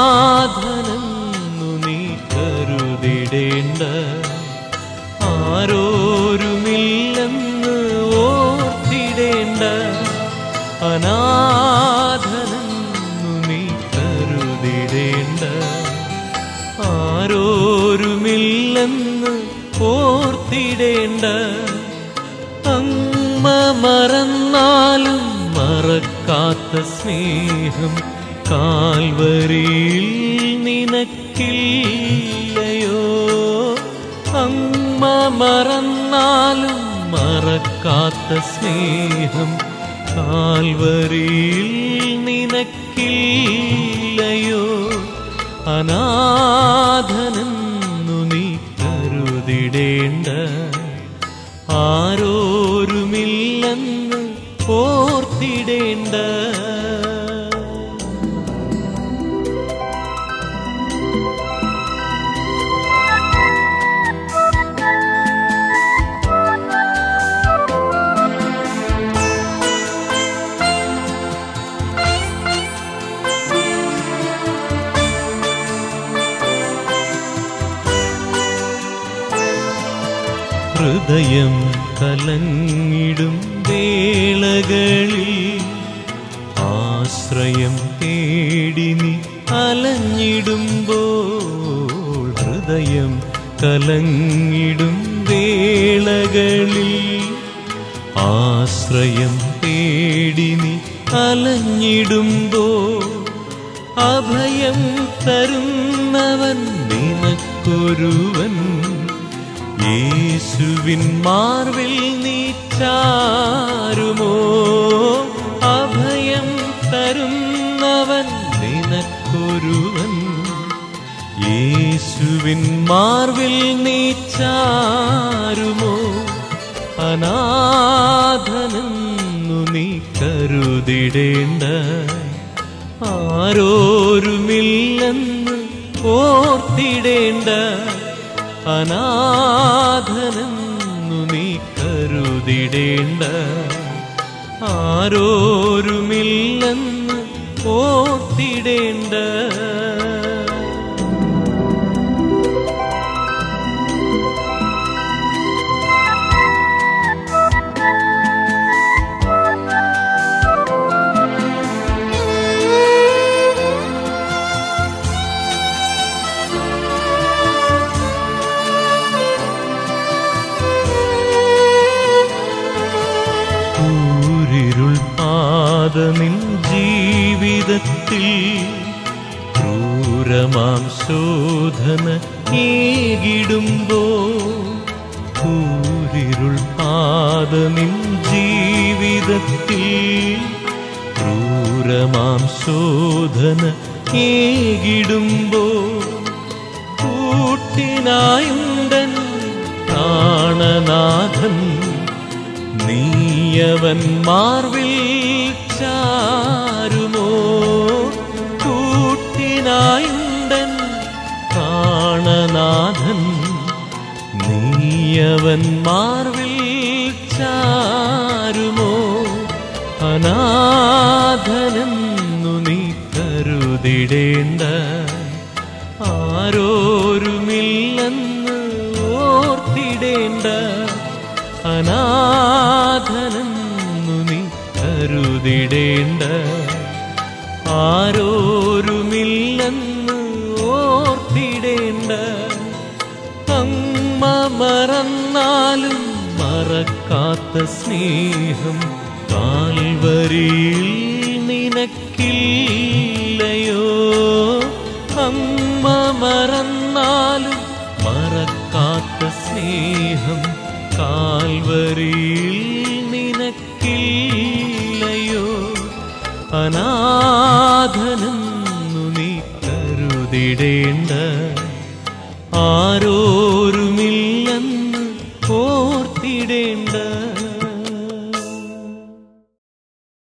അനാഥനെന്നു നീ കരുതിടേണ്ട ആരോരുമില്ലെന്ന് ഓർത്തിടേണ്ട അനാഥനെന്നു നീ കരുതിടേണ്ട ആരോരുമില്ലെന്ന് ഓർത്തിടേണ്ട അമ്മ മറന്നാലും മറക്കാത്ത സ്നേഹം കാൽവരിയിൽ നിനക്കില്ലയോ അമ്മ മറന്നാലും മറക്കാത്ത സ്നേഹം കാൽവരിയിൽ നിനക്കില്ലയോ അനാഥനെന്നു നീ കരുതിടേണ്ട ആരോരുമില്ലെന്ന് ഓർത്തിടേണ്ട ഹൃദയം കലങ്ങിടും വേളകളിൽ ആശ്രയം തേടി നീ അലഞ്ഞിടുമ്പോൾ ഹൃദയം കലങ്ങിടും വേളകളിൽ ആശ്രയം തേടി നീ അലഞ്ഞിടുമ്പോൾ അഭയം തരുന്നവൻ നിനക്കൊരുവൻ യേശുവിൻ മാർവിൽ നീ ചാരുമോ അഭയം തരുന്നവൻ നിനക്കൊരുവൻ യേശുവിൻ മാർവിൽ നീ ചാരുമോ അനാഥനെന്നു നീ കരുതിടേണ്ട ആരോരുമില്ലെന്ന് ഓർത്തിടേണ്ട അനാഥനെന്നു നീ കരുതിടേണ്ട ആരോരുമില്ലെന്ന് ഓർത്തിടേണ്ട ൂരിരുൾ പാദനിൻ ജീവിതത്തിൽ ക്രൂരമാം ശോധന ഏകിടുമ്പോ ൂരിരുൾ പാദനിൻ ജീവിതത്തിൽ ക്രൂരമാം ശോധന ഏകിടുമ്പോ കൂട്ടിനായുണ്ടൻ പ്രാണനാഥൻ നീയവൻ മാർവിൽ ചാരുമോ കൂട്ടിനായുണ്ടൻ പ്രാണനാഥൻ നീയവൻ മാർവിൽ ചാരുമോ അനാഥനെന്നു നീ കരുതിടേണ്ട ആരോരുമില്ലെന്ന് ഓർത്തിടേണ്ട അനാഥനെന്നു നീ കരുതിടേണ്ട ആരോരുമില്ലെന്ന് ഓർത്തിടേണ്ട അമ്മ മറന്നാലും മറക്കാത്ത സ്നേഹം കാൽവരിയിൽ നിനക്കില്ലയോ അമ്മ മറന്നാലും മറക്കാത്ത സ്നേഹം കാൽവരിയിൽ നിനക്കില്ലയോ അനാഥനെന്നു നീ കരുതിടേണ്ട